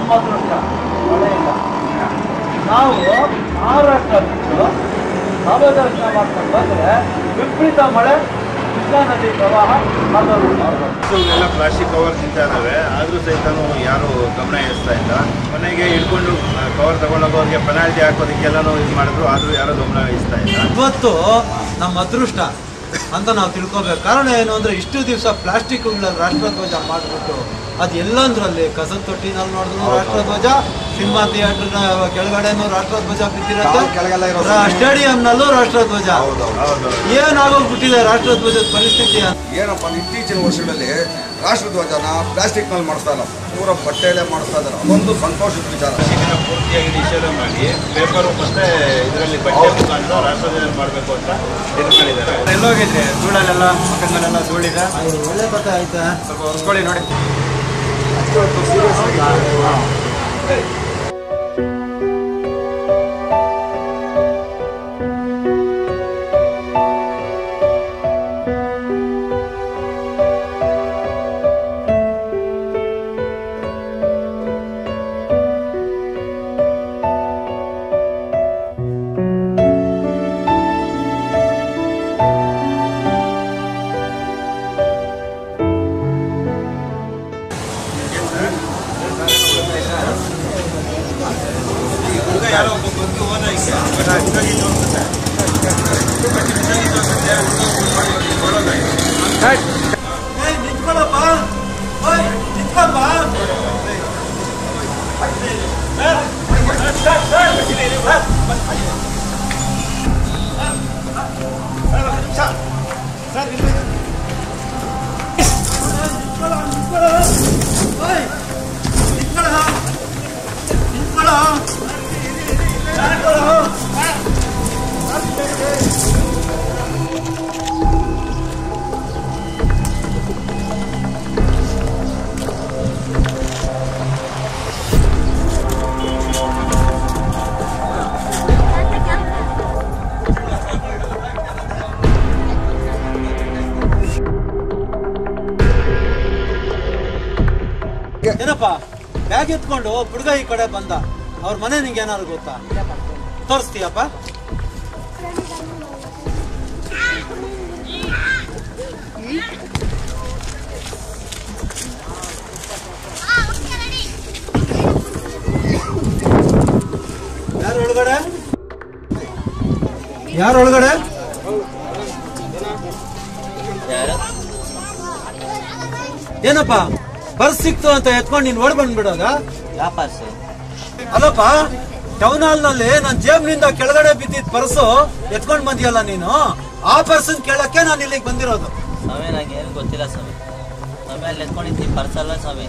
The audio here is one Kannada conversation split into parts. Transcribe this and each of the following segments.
ನಮ್ಮ ಅದೃಷ್ಟ ಮಳೆ ಇಲ್ಲ ನಾವು ಮಹಾರಾಷ್ಟ್ರ ಬಿಟ್ಟು ನಾಮದರ್ಶನ ಮಾಡ್ಕೊಂಡು ಬಂದ್ರೆ ವಿಪರೀತ ಮಳೆ ಕೃಷ್ಣಾ ನದಿ ಪ್ರವಾಹ ಆಗೋದು ಎಲ್ಲ ಪ್ಲಾಸ್ಟಿಕ್ ಕವರ್ ತಿಂತಾ ಇದ್ದಾವೆ ಆದರೂ ಸಹಿತ ಯಾರು ಗಮನ ಹರಿಸ್ತಾ ಇಲ್ಲ ಮನೆಗೆ ಹಿಡ್ಕೊಂಡು ಕವರ್ ತಗೊಂಡೋಗೋರಿಗೆ ಪೆನಾಲ್ಟಿ ಹಾಕೋದಕ್ಕೆಲ್ಲನೂ ಇದು ಮಾಡಿದ್ರು ಆದರೂ ಯಾರು ಗಮನ ವಹಿಸ್ತಾ ಇಲ್ಲ ಇವತ್ತು ನಮ್ಮ ಅದೃಷ್ಟ ಅಂತ ನಾವು ತಿಳ್ಕೊಬೇಕು ಕಾರಣ ಏನು ಅಂದ್ರೆ ಇಷ್ಟು ದಿವಸ ಪ್ಲಾಸ್ಟಿಕ್ಗಳ ರಾಷ್ಟ್ರಧ್ವಜ ಮಾಡಿಬಿಟ್ಟು ಅದು ಎಲ್ಲಂದ್ರಲ್ಲಿ ಕಸದ ತೊಟ್ಟಿನಲ್ಲಿ ನೋಡಿದ್ರು ರಾಷ್ಟ್ರಧ್ವಜ ಸಿನಿಮಾ ಥಿಯೇಟರ್ ಕೆಳಗಡೆನೂ ರಾಷ್ಟ್ರಧ್ವಜ ಕೆಳಗೆಲ್ಲ ಇರೋ ಬಿದ್ದಿರುತ್ತೆ ಸ್ಟೇಡಿಯಂನಲ್ಲೂ ರಾಷ್ಟ್ರಧ್ವಜ ಹೌದು ಏನಾಗೋಗ್ಬಿಟ್ಟಿದೆ ರಾಷ್ಟ್ರಧ್ವಜದ ಪರಿಸ್ಥಿತಿ ಅಂತ ಏನಪ್ಪ ಅಂದ್ರೆ ಇತ್ತೀಚಿನ ವರ್ಷಗಳಲ್ಲಿ ರಾಷ್ಟ್ರಧ್ವಜನ ಪ್ಲಾಸ್ಟಿಕ್ ನಲ್ಲಿ ಮಾಡಿಸ್ತಾ ಇಲ್ಲ ಪೂರ ಬಟ್ಟೆಯಲ್ಲೇ ಮಾಡಿಸ್ತಾ ಇದ್ದಾರೆ ಅದೊಂದು ಸಂತೋಷದ ವಿಚಾರ ಶಿಕ್ಷಣ ಪೂರ್ತಿಯಾಗಿ ನಿಷೇಧ ಮಾಡಿ ಪೇಪರು ಮತ್ತೆ ಇದರಲ್ಲಿ ಬಟ್ಟೆ ಮುಖಾಂತರ ರಾಷ್ಟ್ರಧ್ವಜ ಮಾಡಬೇಕು ಅಂತ ಇದು ಮಾಡಿದ್ದಾರೆ ಎಲ್ಲೋಗಿದ್ರೆ ಧೂಳಲ್ಲೆಲ್ಲ ಮಕ್ಕಳ ಮೇಲೆಲ್ಲ ಧೂಳಿದೆ ಒಳ್ಳೆ ಕಥೆ ಆಯ್ತಾ ಸ್ವಲ್ಪ ಹೊರ್ಸ್ಕೊಳ್ಳಿ ನೋಡಿ ಯಾರೋ ಒಬ್ಬ ಬಂದು ಹೋದ ಈಗ ಬಟ್ ಅಷ್ಟಾಗಿ ತೋರಿಸುತ್ತೆ ಅಷ್ಟಾಗಿ ತೋರಿಸುತ್ತೆ ನಿಂತ್ಕೊಳ್ಳಪ್ಪ ಓಯ್ ನಿಂತ್ಕೊಳ್ಳಪ್ಪ ಏನಪ್ಪ ಬ್ಯಾಗ್ ಎತ್ಕೊಂಡು ಹುಡುಗ ಈ ಕಡೆ ಬಂದ ಅವ್ರ ಮನೆ ನಿಂಗೆ ಏನಾದ್ರು ಗೊತ್ತಾ ತೋರಿಸ್ತೀಯಪ್ಪ ಯಾರು ಒಳಗಡೆ ಯಾರು ಒಳಗಡೆ ಏನಪ್ಪ ಪರ್ಸ್ ಸಿಕ್ತು ಅಂತ ಎತ್ಕೊಂಡು ನೀನ್ ಓಡ್ ಬಂದ್ಬಿಡೋದ ವ್ಯಾಪಾರ್ಸು ಅಲ್ಲಪ್ಪ ಟೌನ್ ಹಾಲ್ ನಲ್ಲಿ ನನ್ ಜೇಬ್ನಿಂದ ಕೆಳಗಡೆ ಬಿದ್ದಿದ್ ಪರ್ಸು ಎತ್ಕೊಂಡ್ ಬಂದಿಯಲ್ಲ ನೀನು ಆ ಪರ್ಸನ್ ಕೇಳಕ್ಕೆ ನಾನು ಇಲ್ಲಿಗೆ ಬಂದಿರೋದು ಸ್ವಾಮಿ ನಂಗೆ ಏನು ಗೊತ್ತಿಲ್ಲ ಸ್ವಾಮಿ ಸ್ವಾಮಿ ಅಲ್ಲಿ ಎತ್ಕೊಂಡಿದ್ದೀನಿ ಪರ್ಸ್ ಅಲ್ಲ ಸ್ವಾಮಿ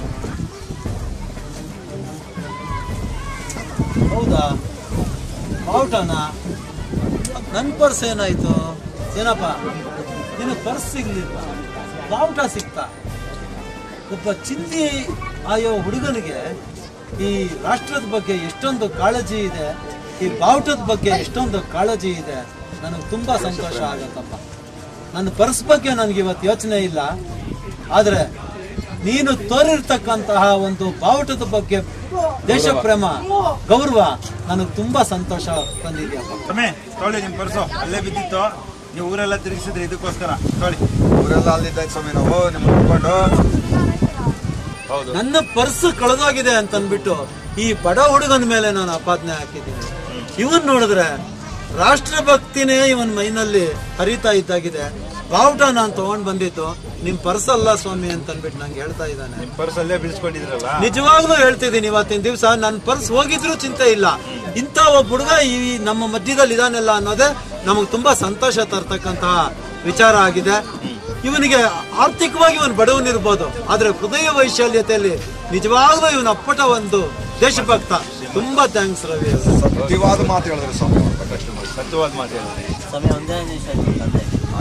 ಹೌದಾ ಬಾವುಟನ ನನ್ ಪರ್ಸ್ ಏನಾಯ್ತು ಏನಪ್ಪ ನಿನ್ನ ಪರ್ಸ್ ಸಿಗ್ಲಿಲ್ಲ ಬಾವುಟ ಸಿಕ್ತಾ ಒಬ್ಬ ಚಿಂದಿ ಆಯೋ ಹುಡುಗನಿಗೆ ಈ ರಾಷ್ಟ್ರದ ಬಗ್ಗೆ ಎಷ್ಟೊಂದು ಕಾಳಜಿ ಇದೆ ಈ ಬಾವುಟದ ಬಗ್ಗೆ ಎಷ್ಟೊಂದು ಕಾಳಜಿ ಇದೆ ನನಗೆ ತುಂಬಾ ಸಂತೋಷ ಆಗತ್ತಪ್ಪ ನನ್ನ ಪರ್ಸ್ ಬಗ್ಗೆ ನನಗೆ ಇವತ್ತು ಯೋಚನೆ ಇಲ್ಲ ಆದ್ರೆ ನೀನು ತೋರಿರ್ತಕ್ಕಂತಹ ಒಂದು ಬಾವುಟದ ಬಗ್ಗೆ ದೇಶ ಪ್ರೇಮ ಗೌರವ ನನಗೆ ತುಂಬಾ ಸಂತೋಷ ತಂದಿದ್ಯಪ್ಪ ಸ್ವಾಮಿ ತೊಗೊಳ್ಳಿ ನಿಮ್ಮ ಪರ್ಸು ಅಲ್ಲೇ ಬಿದ್ದಿತ್ತು ನೀವು ಊರೆಲ್ಲ ತಿರುಗಿಸಿದ್ರೆ ಇದಕ್ಕೋಸ್ಕರ ತೊಗೊಳ್ಳಿ ಊರೆಲ್ಲ ಅಲ್ಲಿದ್ದಾಯ್ತು ಸ್ವಾಮಿ ನಾವು ನಿಮ್ಮ ಹಿಡ್ಕೊಂಡು ಹೌದು ನನ್ನ ಪರ್ಸ್ ಕಳೆದೋಗಿದೆ ಅಂತ ಅಂದ್ಬಿಟ್ಟು ಈ ಬಡ ಹುಡುಗನ ಮೇಲೆ ನಾನು ಆಪಾದನೆ ಹಾಕಿದ್ದೀನಿ ಇವನ್ ನೋಡಿದ್ರೆ ರಾಷ್ಟ್ರಭಕ್ತಿನೇ ಇವನ್ ಮೈನಲ್ಲಿ ಹರಿತಾ ಇದ್ದಾಗಿದೆ ಬಾವುಟ ನಾನು ತಗೊಂಡ್ ಬಂದಿದ್ದು ನಿಮ್ ಪರ್ಸ್ ಅಲ್ಲ ಸ್ವಾಮಿ ಅಂತ ಅಂದ್ಬಿಟ್ಟು ನಂಗೆ ಹೇಳ್ತಾ ಇದ್ದಾನೆ ನಿಮ್ಮ ಪರ್ಸ್ ಅಲ್ಲೇ ಬೀಳ್ಸ್ಕೊಂಡಿದ್ರಲ್ಲ ನಿಜವಾಗ್ಲೂ ಹೇಳ್ತಿದ್ದೀನಿ ಇವತ್ತಿನ ದಿವಸ ನನ್ನ ಪರ್ಸ್ ಹೋಗಿದ್ರು ಚಿಂತೆ ಇಲ್ಲ ಇಂಥ ಒಬ್ಬ ಹುಡುಗ ಈ ನಮ್ಮ ಮಧ್ಯದಲ್ಲಿ ಇದಾನೆಲ್ಲ ಅನ್ನೋದೇ ನಮಗೆ ತುಂಬಾ ಸಂತೋಷ ತರ್ತಕ್ಕಂತಹ ವಿಚಾರ ಆಗಿದೆ ಇವನಿಗೆ ಆರ್ಥಿಕವಾಗಿ ಇವನು ಬಡವನಿರ್ಬೋದು ಆದ್ರೆ ಹೃದಯ ವೈಶಾಲ್ಯತೆಯಲ್ಲಿ ನಿಜವಾಗ್ಲೂ ಇವನ ಅಪ್ಪಟ ಒಂದು ದೇಶಭಕ್ತ ತುಂಬಾ ಥ್ಯಾಂಕ್ಸ್ ರವಿ ಅವ್ರೆ. ಸತ್ಯವಾದ ಮಾತು ಹೇಳಿದ್ರೆ ಸ್ವಾಮಿ ಅವ್ರ ಬಗ್ಗೆ. ಸತ್ಯವಾದ ಮಾತು ಹೇಳಿದ್ರಿ ಸ್ವಾಮಿ ಒಂದೇ ನಿಮಿಷ ಆಯ್ತು ತಂದೆ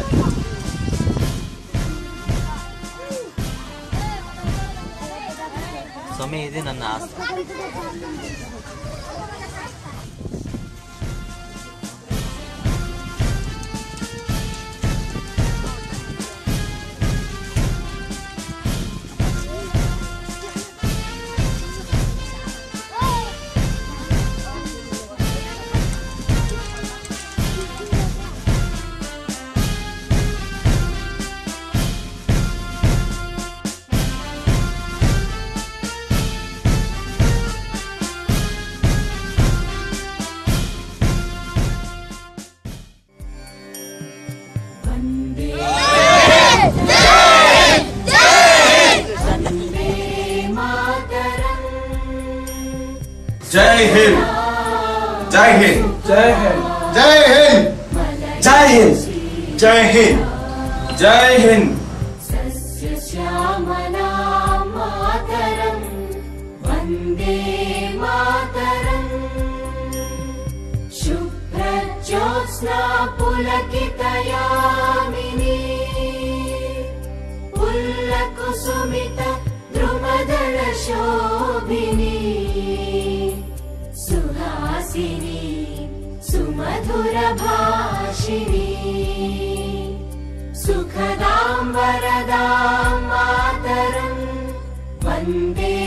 ಸ್ವಾಮಿ ಇದು ನನ್ನ ಆಸ್ತಿ ಜೈ ಹಿಂದ್ ಜೈ ಹಿಂದ್ ಜೈ ಹಿಂದ್ ಜೈ ಹಿಂದ್ ಜೈ ಹಿಂದ್ ಜೈ ಹಿಂದ್ ಜೈ ಹಿಂದ್ श्यामला मातरम् वन्दे मातरम् शुभ्रज्योत्स्ना पुलकितयामिनी पुल्लकुसुमित द्रुमदलशोभिनी सुहासिनी सुमधुरभाषिणी सुखदां वरदां मातरम् वन्दे